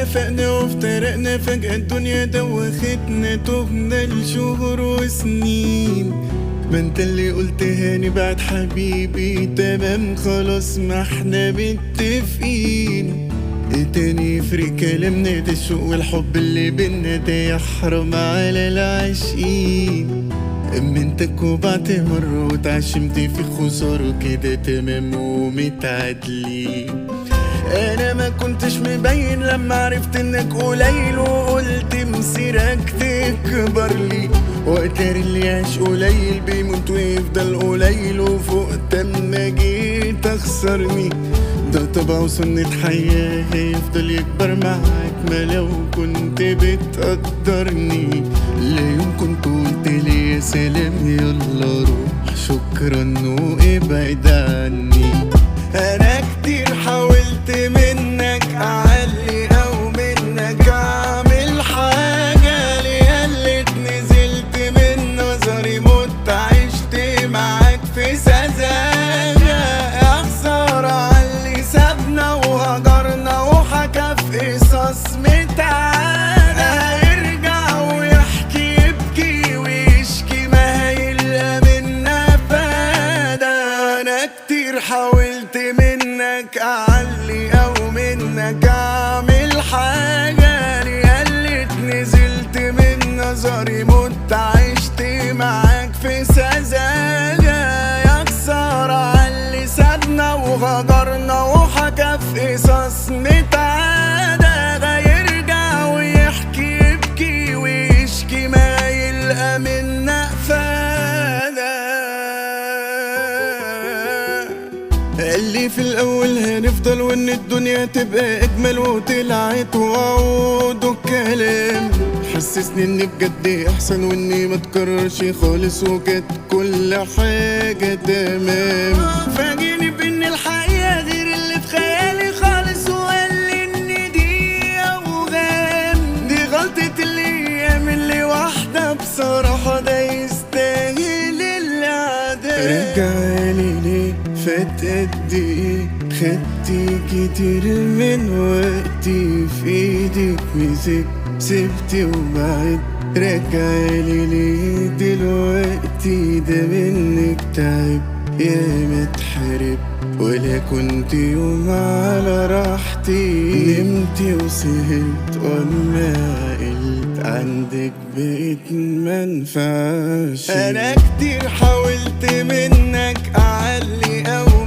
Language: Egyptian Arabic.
اتفقنا وافترقنا فجأة الدنيا دوختنا تهنا لشهور وسنين ما انت اللي قلت هاني بعد حبيبي تمام خلاص ما احنا متفقين ايه تاني يفرق كلامنا ده الشوق والحب اللي بينا ده يحرم على العاشقين امنتك وبعت مرة واتعشمت في خسارة كده تمام ومتعادلين انا ما كنتش مبين لما عرفت انك قليل وقلت مسيرك تكبر لي وقتر اللي يعيش قليل بيموت ويفضل قليل وفوق تما جيت اخسرني ده طبع وسنة حياة هيفضل يكبر معاك ما لو كنت بتقدرني لا يوم كنت قلت لي يا سلام يلا روح شكرا وابعد عني انا كتير حاولت منك اعلي او منك اعمل حاجة ليالت نزلت من نظري مت عشت معاك في سذاجة يا خسارة عاللي سابنا وهجرنا وحكى في قصص متعادة هيرجع ويحكي يبكي ويشكي ما هيلقى منا فايدة انا كتير حاولت منك اعلي او منك اعمل حاجة لقلت نزلت من نظري مت عشت معاك في سذاجة يا خسارة عاللي سابنا وغدرنا وحكى في قصص متعادة هيرجع ويحكي يبكي ويشكي ما يلقى منا فايدة قال لي في الاول هنفضل وان الدنيا تبقى اجمل وطلعت وعود الكلام حسسني اني بجد احسن واني ما تكررش خالص وكانت كل حاجة تمام فاجئني بان الحقيقة غير اللي في خيالي خالص وقال لي ان دي اوهام دي غلطة الايام اللي واحدة بصراحة ده يستاهل العذاب رجعلي ليه فات قد ايه خدتي كتير من وقتي في ايدك مسك سبتي وبعد رجعلي ليه دلوقتي ده منك تعب يا ما اتحرب ولا كنت يوم على راحتي نمتي وسهرت وما عقلت عندك بقيت منفعش انا كتير حاولت منك اعلي او